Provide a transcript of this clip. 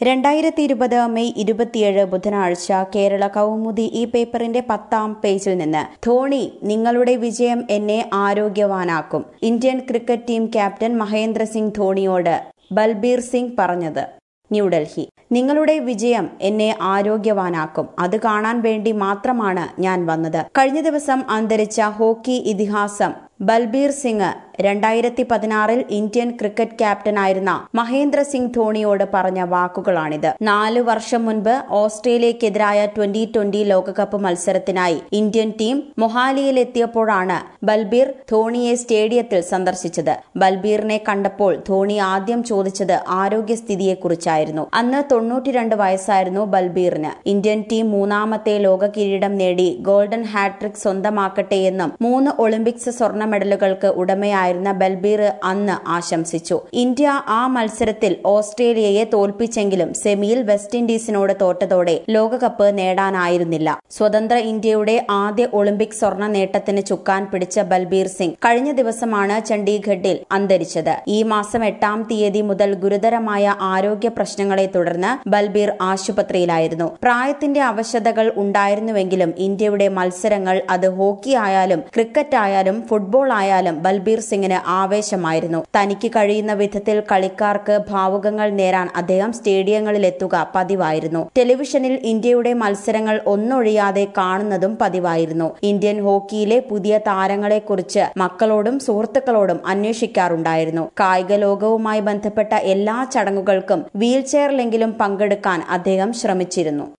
രണ്ടായിരത്തി ഇരുപത് മെയ് ഇരുപത്തിയേഴ് ബുധനാഴ്ച കേരള കൗമുദി ഈ പേപ്പറിന്റെ പത്താം പേജിൽ നിന്ന് ധോണി നിങ്ങളുടെ വിജയം എന്നെ ആരോഗ്യവാനാക്കും Indian cricket team captain Mahendra Singh ധോണിയോട് ബൽബീർ സിംഗ് പറഞ്ഞത് ന്യൂഡൽഹി നിങ്ങളുടെ വിജയം എന്നെ ആരോഗ്യവാനാക്കും അത് കാണാൻ വേണ്ടി മാത്രമാണ് ഞാൻ വന്നത് കഴിഞ്ഞ ദിവസം അന്തരിച്ച ഹോക്കി ഇതിഹാസം ബൽബീർ സിംഗ് രണ്ടായിരത്തി പതിനാറിൽ ഇന്ത്യൻ ക്രിക്കറ്റ് ക്യാപ്റ്റനായിരുന്ന മഹേന്ദ്ര സിംഗ് ധോണിയോട് പറഞ്ഞ വാക്കുകളാണിത് നാല് വർഷം മുൻപ് ഓസ്ട്രേലിയക്കെതിരായ ട്വന്റി ട്വന്റി ലോകകപ്പ് മത്സരത്തിനായി ഇന്ത്യൻ ടീം മൊഹാലിയിലെത്തിയപ്പോഴാണ് ബൽബീർ ധോണിയെ സ്റ്റേഡിയത്തിൽ സന്ദർശിച്ചത് ബൽബീറിനെ കണ്ടപ്പോൾ ധോണി ആദ്യം ചോദിച്ചത് ആരോഗ്യസ്ഥിതിയെക്കുറിച്ചായിരുന്നു അന്ന് തൊണ്ണൂറ്റിരണ്ട് വയസ്സായിരുന്നു ബൽബീറിന് ഇന്ത്യൻ ടീം മൂന്നാമത്തെ ലോക കിരീടം നേടി ഗോൾഡൻ ഹാട്രിക് സ്വന്തമാക്കട്ടെയെന്നും മൂന്ന് ഒളിമ്പിക്സ് സ്വർണ്ണ മെഡലുകൾക്ക് ഉടമയായിരുന്ന ബൽബീർ അന്ന് ആശംസിച്ചു ഇന്ത്യ ആ മത്സരത്തിൽ ഓസ്ട്രേലിയയെ തോൽപ്പിച്ചെങ്കിലും സെമിയിൽ വെസ്റ്റ് ഇൻഡീസിനോട് തോറ്റതോടെ ലോകകപ്പ് നേടാനായിരുന്നില്ല സ്വതന്ത്ര ഇന്ത്യയുടെ ആദ്യ ഒളിമ്പിക് സ്വർണ്ണ നേട്ടത്തിന് ചുക്കാൻ പിടിച്ച ബൽബീർ സിംഗ് കഴിഞ്ഞ ദിവസമാണ് ചണ്ഡീഗഡിൽ അന്തരിച്ചത് ഈ മാസം എട്ടാം തീയതി മുതൽ ഗുരുതരമായ ആരോഗ്യ പ്രശ്നങ്ങളെ തുടർന്ന് ബൽബീർ ആശുപത്രിയിലായിരുന്നു പ്രായത്തിന്റെ അവശതകൾ ഉണ്ടായിരുന്നുവെങ്കിലും ഇന്ത്യയുടെ മത്സരങ്ങൾ അത് ഹോക്കി ആയാലും ക്രിക്കറ്റ് ആയാലും ഫുട്ബോൾ ആയാലും ബൽബീർ സിംഗിന് ആവേശമായിരുന്നു തനിക്ക് കഴിയുന്ന വിധത്തിൽ കളിക്കാർക്ക് ഭാവുകങ്ങൾ നേരാൻ അദ്ദേഹം സ്റ്റേഡിയങ്ങളിലെത്തുക പതിവായിരുന്നു ടെലിവിഷനിൽ ഇന്ത്യയുടെ മത്സരങ്ങൾ ഒന്നൊഴിയാതെ കാണുന്നതും പതിവായിരുന്നു ഇന്ത്യൻ ഹോക്കിയിലെ പുതിയ താരങ്ങളെക്കുറിച്ച് മക്കളോടും സുഹൃത്തുക്കളോടും അന്വേഷിക്കാറുണ്ടായിരുന്നു കായിക ലോകവുമായി ബന്ധപ്പെട്ട എല്ലാ ചടങ്ങുകൾക്കും വീൽചെയറിലെങ്കിലും പങ്കെടുക്കാൻ അദ്ദേഹം ശ്രമിച്ചിരുന്നു